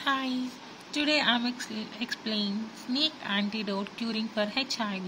Hi, today I'm ex- explaining snake antidote curing for HIV.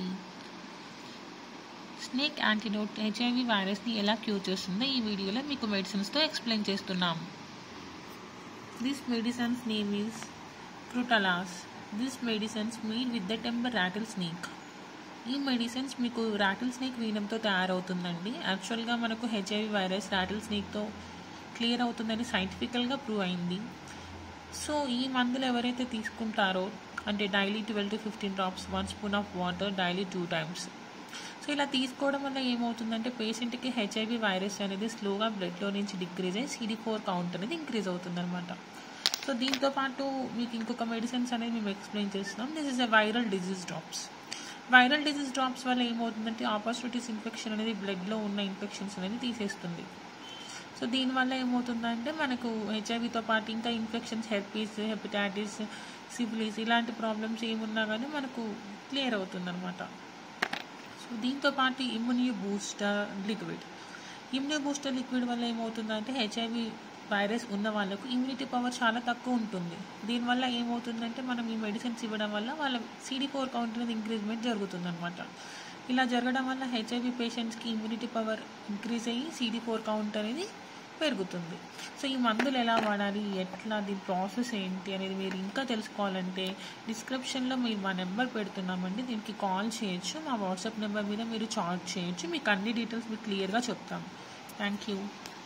Snake antidote HIV వైరస్ని ఎలా cure చేస్తుందో ఈ వీడియోలో మీకు మెడిసిన్స్తో ఎక్స్ప్లెయిన్ చేస్తున్నాం this medicines name is Crotalus this medicines made with the temper rattle snake ఈ medicines మీకు రాటిల్ స్నేక్ వీనంతో తయారవుతుందండి యాక్చువల్గా మనకు హెచ్ఐవి వైరస్ రాటిల్ స్నేక్తో క్లియర్ అవుతుందని సైంటిఫికల్గా ప్రూవ్ అయింది సో ఈ మందులు ఎవరైతే తీసుకుంటారో అంటే daily twelve to fifteen drops one spoon of water daily two times so ఇలా తీసుకోవడం వల్ల ఏమవుతుందంటే పేషెంట్కి హెచ్ఐవి వైరస్ అనేది స్లోగా బ్లడ్లో నుంచి డిక్రీజ్ అయ్యి సిడి ఫోర్ కౌంట్ అనేది ఇంక్రీజ్ అవుతుందన్నమాట సో దీంతో పాటు మీకు ఇంకొక మెడిసిన్స్ అనేది మేము ఎక్స్ప్లెయిన్ చేస్తున్నాం this is a viral disease drops viral disease drops వల్ల ఏమవుతుందంటే ఆపర్చునిటీస్ ఇన్ఫెక్షన్ అనేది బ్లడ్లో ఉన్న ఇన్ఫెక్షన్స్ అనేది తీసేస్తుంది సో దీనివల్ల ఏమవుతుందంటే మనకు హెచ్ఐవితో పాటు ఇంకా ఇన్ఫెక్షన్స్ హెర్పీస్ హెపటైటిస్ సిఫిలిస్ ఇలాంటి ప్రాబ్లమ్స్ ఏమున్నా కానీ మనకు క్లియర్ అవుతుందన్నమాట సో దీంతో పాటు immuno booster liquid immuno booster liquid వల్ల ఏమవుతుందంటే హెచ్ఐవి వైరస్ ఉన్న వాళ్ళకు ఇమ్యూనిటీ పవర్ చాలా తక్కువ ఉంటుంది దీనివల్ల ఏమవుతుందంటే మనం ఈ మెడిసిన్స్ ఇవ్వడం వల్ల వాళ్ళ సిడి ఫోర్ కౌంట్ అనేది ఇంక్రీజ్మెంట్ జరుగుతుందన్నమాట ఇలా జరగడం వల్ల హెచ్ఐవి పేషెంట్స్కి ఇమ్యూనిటీ పవర్ ఇంక్రీజ్ అయ్యి సిడి ఫోర్ కౌంట్ అనేది పెరుగుతుంది సో ఈ మందులు ఎలా వాడాలి ఎట్లా దీని ప్రాసెస్ ఏంటి అనేది మీరు ఇంకా తెలుసుకోవాలంటే డిస్క్రిప్షన్లో మీరు మా నెంబర్ పెడుతున్నామండి దీనికి కాల్ చేయొచ్చు మా వాట్సాప్ నెంబర్ మీద మీరు చార్జ్ చేయొచ్చు మీకు అన్ని డీటెయిల్స్ మీకు క్లియర్గా చెప్తాం థ్యాంక్ యూ